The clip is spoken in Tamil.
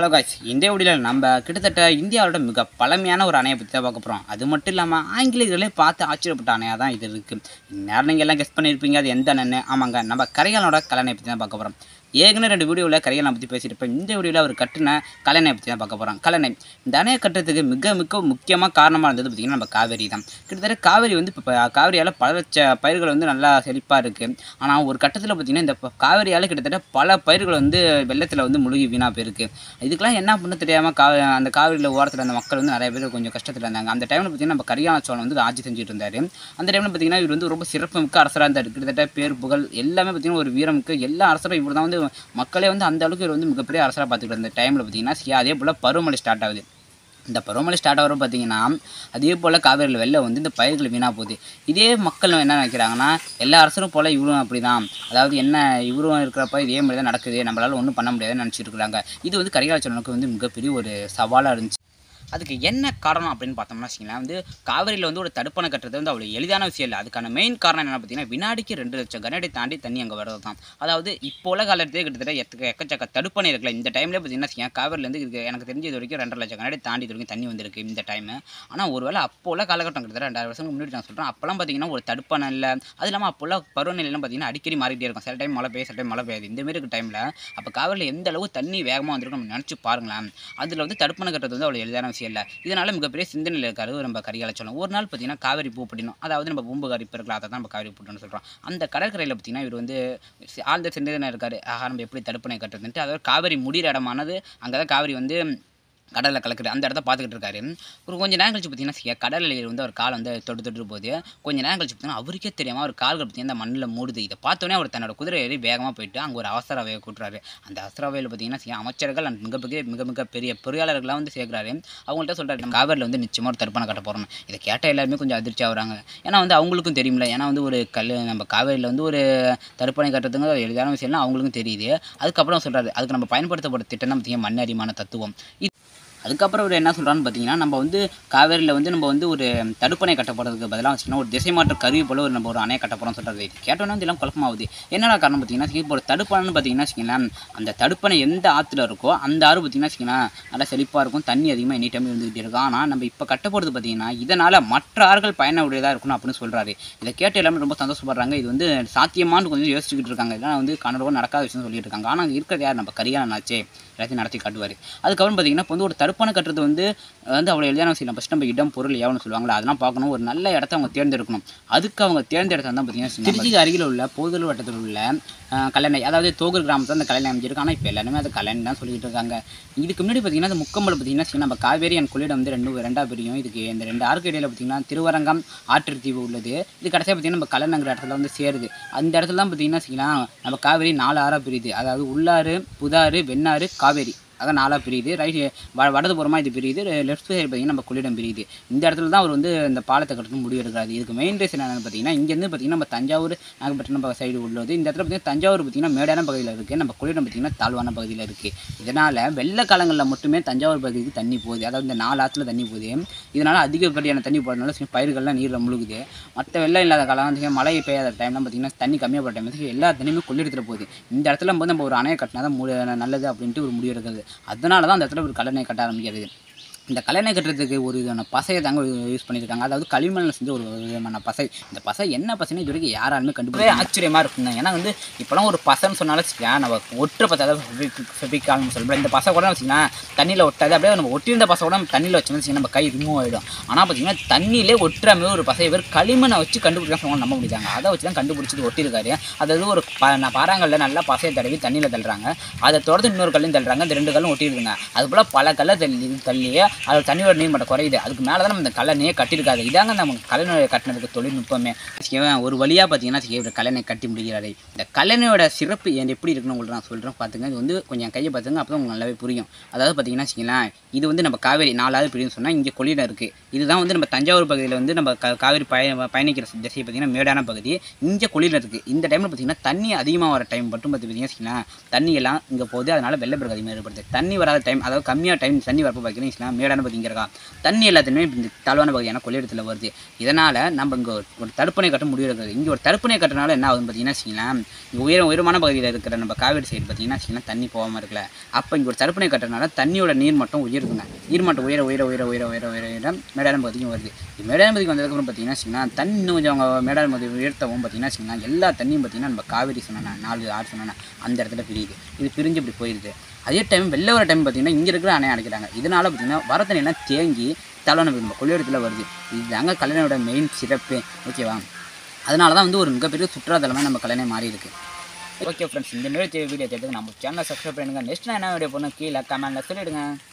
காய்ஸ் இந்த வீடியோவில் நம்ம கிட்டத்தட்ட இந்தியாவோட மிக பழமையான ஒரு அணையை பற்றி தான் பார்க்க போகிறோம் அது மட்டும் இல்லாமல் ஆங்கிலேயர்களே பார்த்து ஆச்சரியப்பட்ட அணையாக தான் இது இருக்குது நேரம் நீங்கள் எல்லாம் கெஸ் பண்ணியிருப்பீங்க அது எந்த அணை ஆமாங்க நம்ம கரையாளனோட கல்லணை பற்றி தான் பார்க்க போகிறோம் ஏற்கனவே ரெண்டு வீடியோவில் கரையாளனை பற்றி பேசியிருப்பேன் இந்த வீடியோவில் அவர் கட்டின கல்லணை பற்றி தான் பார்க்க போகிறோம் கல்லணை இந்த அணையை கட்டுறதுக்கு மிக மிக முக்கியமாக காரணமாக இருந்தது பார்த்திங்கன்னா நம்ம காவேரி தான் கிட்டத்தட்ட காவேரி வந்து இப்போ காவேரியால் பல லட்ச பயிர்கள் வந்து நல்லா செழிப்பாக இருக்குது ஆனால் ஒரு கட்டத்தில் பார்த்திங்கன்னா இந்த ப- காவேரியால் கிட்டத்தட்ட பல பயிர்கள் வந்து வெள்ளத்தில் வந்து முழுகி வீணாக போயிருக்கு இதுக்கெல்லாம் என்ன பண்ண தெரியாமல் கா அந்த காவிரியில் ஓரத்தில் அந்த மக்கள் வந்து நிறைய பேர் கொஞ்சம் கஷ்டத்தில் இருந்தாங்க அந்த டைமில் பார்த்திங்கன்னா நம்ம கரியாள சோழன் வந்து ஆட்சி செஞ்சுட்டு இருந்தார் அந்த டைமில் பார்த்திங்கன்னா இவர் வந்து ரொம்ப சிறப்புமிக்க அரசராக இருந்தார் கிட்டத்தட்ட பேர் புகழ் எல்லாமே பார்த்திங்கன்னா ஒரு வீரமிக்க எல்லா அரசரும் இவர் தான் வந்து மக்களே வந்து அந்த அளவுக்கு இவர் வந்து மிகப்பெரிய அரசராக பார்த்துக்கிட்டு இருந்த டைமில் பார்த்திங்கன்னா அதே போல் பருவமழை ஸ்டார்ட் ஆகுது இந்த பருவமழை ஸ்டார்ட் ஆகிறப்ப பார்த்தீங்கன்னா அதே போல் காவேரியில் வெள்ளம் வந்து இந்த பயிர்கள் வீணாக போகுது இதே மக்கள் என்ன நினைக்கிறாங்கன்னா எல்லா அரசரும் போல் இவரும் அப்படி தான் அதாவது என்ன இவரும் இருக்கிறப்ப இதே மாதிரி தான் நடக்குது நம்மளால் ஒன்றும் பண்ண முடியாதுன்னு நினச்சிட்டு இருக்காங்க இது வந்து கரிகால சோழனுக்கு வந்து மிகப்பெரிய ஒரு சவாலாக இருந்துச்சு அதுக்கு என்ன காரணம் அப்படின்னு பார்த்தோம்னா வச்சுங்களேன் வந்து காவிரியில் வந்து ஒரு தடுப்பணை கட்டுறது வந்து அவ்வளோ எளிதான விஷயம் இல்லை அதுக்கான மெயின் காரணம் என்ன பார்த்தீங்கன்னா வினாடிக்கு ரெண்டு லட்சம் கனடி தாண்டி தண்ணி அங்கே வர்றது தான் அதாவது இப்போ உள்ள காலத்திலே கிட்டத்தட்ட எத்தக்க எக்கச்சக்க தடுப்பணை இருக்குல்ல இந்த டைம்ல பார்த்தீங்கன்னா வச்சுக்கோங்க, காவிரிலேருந்து இதுக்கு எனக்கு தெரிஞ்ச இது வரைக்கும் ரெண்டரை லட்சம் கனடி தாண்டி இது வரைக்கும் தண்ணி வந்திருக்கு இந்த டைம் ஆனால் ஒருவேளை அப்போ உள்ள காலகட்டம் கிட்டத்தட்ட ரெண்டாயிரம் வருஷம் முன்னாடி நான் சொல்கிறேன் அப்போலாம் பார்த்தீங்கன்னா ஒரு தடுப்பணை இல்லை அது இல்லாமல் அப்போ உள்ள பருவநிலையெல்லாம் பார்த்தீங்கன்னா அடிக்கடி மாறிட்டே இருக்கும் சில டைம் மழை பெய்யும் சில டைம் மழை பெய்யாது இந்த மாதிரி இருக்க டைமில் அப்போ காவிரியில் எந்த அளவு தண்ணி வேகமாக வந்திருக்கும் நம்ம நினச்சி பாருங்களேன் அதில் வந்து தடுப்பணை கட்டுறது வந்து அவ்வளோ எளிதான விஷயம் இல்லை இதனால மிகப்பெரிய சிந்தனையில் இருக்காரு நம்ம கரிகால சொல்லலாம் ஒரு நாள் பார்த்தீங்கன்னா காவிரி பூ பிடிணும் அதாவது நம்ம பூம்புகாரி இப்போ இருக்கலாம் அதை தான் நம்ம காவிரி பூட்டுன்னு சொல்கிறோம் அந்த கடற்கரையில் பார்த்தீங்கன்னா இவர் வந்து சி- ஆழ்ந்த சிந்தனை இருக்காரு ஆஹா நம்ம எப்படி தடுப்பணை கட்டுறதுன்ட்டு அதாவது காவிரி முடிகிற இடமானது அங்கே தான் காவிரி வந்து கடலில் கலக்குது அந்த இடத்த பார்த்துக்கிட்டு இருக்காரு ஒரு கொஞ்ச நேரம் கழிச்சு பார்த்தீங்கன்னா கடல் அலையில் வந்து அவர் கால் வந்து தொட்டு தொட்டு போகுது கொஞ்ச நேரம் கழிச்சு பார்த்தீங்கன்னா அவருக்கே தெரியாமல் அவர் கால்கள் பார்த்தீங்கன்னா அந்த மண்ணில் மூடுது இதை பார்த்தோன்னே அவர் தன்னோட குதிரை ஏறி வேகமாக போயிட்டு அங்கே ஒரு அவசர அவையை கூட்டுறாரு அந்த அவசர அவையில் பார்த்தீங்கன்னா சில அமைச்சர்கள் and மிகப்பெரிய மிக மிக பெரிய பொறியாளர்கள்லாம் வந்து சேர்க்குறாரு அவங்கள்ட்ட சொல்கிறாரு நம்ம காவிரியில் வந்து நிச்சயமாக ஒரு தடுப்பணை கட்ட போகிறோம் இதை கேட்ட எல்லாருமே கொஞ்சம் அதிர்ச்சி ஆகுறாங்க ஏன்னா வந்து அவங்களுக்கும் தெரியும்ல ஏன்னா வந்து ஒரு கல் நம்ம காவேரியில் வந்து ஒரு தடுப்பணை கட்டுறதுங்க ஒரு எளிதான விஷயம்லாம் அவங்களுக்கும் தெரியுது அதுக்கப்புறம் சொல்கிறாரு அதுக்கு நம்ம பயன்படுத்தப்பட்ட திட்டம் தான் பார்த்தீங்கன்னா மண் அரிமான தத்துவம் இது அதுக்கப்புறம் அவர் என்ன சொல்கிறான்னு பார்த்தீங்கன்னா நம்ம வந்து காவேரியில் வந்து நம்ம வந்து ஒரு தடுப்பணை கட்ட போகிறதுக்கு பதிலாக வச்சுக்கணும் ஒரு திசை மாற்ற கருவி போல ஒரு நம்ம ஒரு அணையை கட்ட போகிறோம் சொல்கிறது இது கேட்டோன்னே வந்து எல்லாம் குழப்பமாகுது என்னடா காரணம் பார்த்தீங்கன்னா இப்போ ஒரு தடுப்பணைன்னு பார்த்தீங்கன்னா வச்சுக்கங்களேன் அந்த தடுப்பணை எந்த ஆற்றுல இருக்கோ அந்த ஆறு பார்த்தீங்கன்னா வச்சுக்கங்களேன் நல்லா செழிப்பாக இருக்கும் தண்ணி அதிகமாக எனி டைம் இருந்துகிட்டே இருக்கும் ஆனால் நம்ம இப்போ கட்ட போகிறது பார்த்தீங்கன்னா இதனால் மற்ற ஆறுகள் பயண உடையதாக இருக்கணும் அப்படின்னு சொல்கிறாரு இதை கேட்டு எல்லாமே ரொம்ப சந்தோஷப்படுறாங்க இது வந்து சாத்தியமானு கொஞ்சம் யோசிச்சுக்கிட்டு இருக்காங்க இதெல்லாம் வந்து கனவு நடக்காத விஷயம் சொல்லிட்டு இருக்காங்க ஆனால் இருக்கிறது யார் நம்ம கரியானாச்சே எல்லாத்தையும் நடத்தி காட்டுவார் அதுக்கப்புறம் பார்த்தீங்கன்னா இப்போ வந்து ஒரு தடுப்பணை கட்டுறது வந்து வந்து அவ்வளோ எளிதான விஷயம் ஃபஸ்ட் நம்ம இடம் பொருள் எவ்வளோ சொல்லுவாங்களா அதெல்லாம் பார்க்கணும் ஒரு நல்ல இடத்த அவங்க தேர்ந்தெடுக்கணும் அதுக்கு அவங்க தேர்ந்தெடுத்தா தான் பார்த்தீங்கன்னா திருச்சிக்கு அருகில் உள்ள போதல் வட்டத்தில் உள்ள அஹ், கல்லணை அதாவது தோகர் கிராமத்தில் அந்த கல்லணை அமைஞ்சிருக்கு ஆனால் இப்போ எல்லாருமே அது கல்லணை தான் சொல்லிட்டு இருக்காங்க இதுக்கு முன்னாடி பார்த்தீங்கன்னா அந்த முக்கம்பல் பார்த்தீங்கன்னா சரி, நம்ம காவேரி அண்ட் கொள்ளிடம் வந்து ரெண்டு ரெண்டா பிரியும் இதுக்கு இந்த ரெண்டு ஆறுக்கு இடையில பார்த்தீங்கன்னா திருவரங்கம் ஆற்றுத்தீவு உள்ளது இது கடைசியாக பார்த்தீங்கன்னா நம்ம கல்லணைங்கிற இடத்துல வந்து சேருது அந்த இடத்துல தான் பார்த்தீங்கன்னா வச்சுக்கலாம் நம்ம காவேரி நாலு ஆறாக பிரியுது அதாவது உள்ளாறு புதாறு வெண்ணாறு காவேரி அதான் நாலாக பிரியுது ரைட் வ வடதுபுறமாக இது பிரியுது லெஃப்ட் சைடு பார்த்தீங்கன்னா நம்ம கொள்ளிடம் பிரியுது இந்த இடத்துல தான் அவர் வந்து இந்த பாலத்தை கட்டணும் முடிவு எடுக்கிறாரு இதுக்கு மெயின் ரீசன் என்னன்னு பார்த்தீங்கன்னா இங்கேருந்து பார்த்தீங்கன்னா நம்ம தஞ்சாவூர் நாகப்பட்டினம் சைடு உள்ளது இந்த இடத்துல பார்த்தீங்கன்னா தஞ்சாவூர் பார்த்தீங்கன்னா மேடான பகுதியில் இருக்குது நம்ம கொள்ளிடம் பார்த்தீங்கன்னா தாழ்வான பகுதியில் இருக்குது இதனால் வெள்ள காலங்களில் மட்டுமே தஞ்சாவூர் பகுதிக்கு தண்ணி போகுது அதாவது இந்த நாலு ஆற்றுல தண்ணி போகுது இதனால் அதிகப்படியான தண்ணி போகிறதுனால சில பயிர்கள்லாம் நீரில் முழுகுது மற்ற வெள்ளம் இல்லாத காலம் வந்து மழை பெய்யாத டைம்லாம் பார்த்தீங்கன்னா தண்ணி கம்மியாக போகிற டைம் வந்து எல்லா தண்ணியுமே கொள்ளிடத்தில் போகுது இந்த இடத்துல வந்து நம்ம ஒரு அணையை கட்டினா தான் மு- நல்லது அப்படின்ட்டு ஒரு முடிவு எடுக்கிறது அதனால தான் அந்த இடத்துல ஒரு கல்லணை கட்ட ஆரம்பிக்கிறது இந்த கல்லணை கட்டுறதுக்கு ஒரு விதமான பசையை தாங்க யூஸ் பண்ணியிருக்காங்க அதாவது களிமண்ணில் செஞ்ச ஒரு விதமான பசை இந்த பசை என்ன பசைன்னு இது வரைக்கும் யாராலுமே கண்டுபிடிக்க ஆச்சரியமாக இருக்குங்க ஏன்னா வந்து இப்போலாம் ஒரு பசைன்னு சொன்னாலும் வச்சுக்கலாம் நம்ம ஒட்டுற பசை அதாவது ஃபெபிகால்னு சொல்கிறோம் இந்த பசை கூட வச்சுக்கலாம் தண்ணியில் ஒட்டாது அப்படியே நம்ம ஒட்டியிருந்த பசை கூட நம்ம தண்ணியில் வச்சோம்னு வச்சுக்கோங்க, நம்ம கை ரிமூவ் ஆகிடும் ஆனால் பார்த்தீங்கன்னா தண்ணியிலே ஒட்டுற மாதிரி ஒரு பசையை பேர் களிமண்ணை வச்சு கண்டுபிடிக்கலாம் சொன்னாலும் நம்ப முடியாங்க அதை வச்சு தான் கண்டுபிடிச்சிட்டு ஒட்டியிருக்காரு அதாவது ஒரு ப நான் பாறாங்கல்ல நல்லா பசையை தடவி தண்ணியில் தள்ளுறாங்க அதை தொடர்ந்து இன்னொரு கல்லையும் தள்ளுறாங்க இந்த ரெண்டு கல்லும் ஒட்டியிருக்குங்க அது போல் பல கல்லை தள்ளி தள்ளி அது தண்ணியோட நீர் மட்டம் குறையுது அதுக்கு மேலே தான் நம்ம இந்த கல்லணையே கட்டியிருக்காது இதாங்க நம்ம கல்லணை கட்டினதுக்கு தொழில்நுட்பமே வச்சுக்கோங்க, ஒரு வழியாக பார்த்தீங்கன்னா வச்சுக்கோங்க, இவர் கல்லணை கட்டி முடிக்கிறாரு இந்த கல்லணையோட சிறப்பு ஏன் எப்படி இருக்குன்னு உங்களுக்கு நான் சொல்கிறேன் பார்த்துங்க இது வந்து கொஞ்சம் என் கையை பார்த்துங்க அப்போ உங்களுக்கு நல்லாவே புரியும் அதாவது பார்த்தீங்கன்னா வச்சுக்கலாம் இது வந்து நம்ம காவேரி நாலாவது பிரிவுன்னு சொன்னால் இங்கே கொள்ளிடம் இருக்குது இதுதான் வந்து நம்ம தஞ்சாவூர் பகுதியில் வந்து நம்ம க காவேரி பய பயணிக்கிற திசை பார்த்தீங்கன்னா மேடான பகுதி இங்கே கொள்ளிடம் இருக்குது இந்த டைமில் பார்த்தீங்கன்னா தண்ணி அதிகமாக வர டைம் மட்டும் பார்த்து பார்த்தீங்கன்னா வச்சுக்கலாம் தண்ணி எல்லாம் இங்கே போகுது அதனால் வெள்ளப்பெருக்கு அதிகமாக ஏற்படுது தண்ணி வராத டைம் அதாவது கம்மியாக டைம் தண்ணி வரப்போ பார்த்தீங்கன்னா வச்சுக்கலாம் மேடான மேடான பகுதி இங்கே இருக்கா தண்ணி எல்லாத்தையுமே இந்த தாழ்வான பகுதியான கொள்ளிடத்தில் வருது இதனால் நம்ம இங்கே ஒரு தடுப்பணை கட்ட முடிவு இருக்குது இங்கே ஒரு தடுப்பணை கட்டுறதுனால என்ன ஆகுதுன்னு பார்த்தீங்கன்னா வச்சுக்கலாம் இங்கே உயரம் உயரமான பகுதியில் இருக்கிற நம்ம காவேரி சைடு பார்த்தீங்கன்னா வச்சுக்கலாம் தண்ணி போகாமல் இருக்கல அப்போ இங்கே ஒரு தடுப்பணை கட்டுறதுனால தண்ணியோட நீர் மட்டம் உயருதுங்க நீர் மட்டம் உயர உயர உயர உயர உயர உயர உயர மேடான பகுதிக்கும் வருது இது மேடான பகுதிக்கு வந்ததுக்கப்புறம் பார்த்தீங்கன்னா வச்சுக்கலாம் தண்ணி இன்னும் கொஞ்சம் அவங்க மேடான பகுதி உயர்த்தவும் பார்த்தீங்கன்னா வச்சுக்கலாம் எல்லா தண்ணியும் பார்த்தீங்கன்னா நம்ம காவேரி சொன்னா நாலு ஆறு சொன்னா அந்த இடத்துல பிரியுது இது பிரிஞ்சு இப்படி போயிடுது அதே டைம் வெளில வர டைம் பார்த்தீங்கன்னா இங்கே இருக்கிற அணை அடைக்கிறாங்க இதனால பார்த்தீங்கன்னா வர தண்ணியெல்லாம் தேங்கி தலைவன நம்ம கொள்ளிடத்தில் வருது இதுதாங்க கல்லணையோட மெயின் சிறப்பு ஓகேவா அதனால தான் வந்து ஒரு மிகப்பெரிய சுற்றுலாத்தலமாக நம்ம கல்லணை மாறி இருக்கு ஓகே ஃப்ரெண்ட்ஸ் இந்த மாதிரி வீடியோ தேர்தல் நம்ம சேனலை சப்ஸ்கிரைப் பண்ணுங்கள் நெக்ஸ்ட் நான் என்ன வீடியோ போடணும் கீழே கமெண்ட்டில் சொல்லிவிடுங்க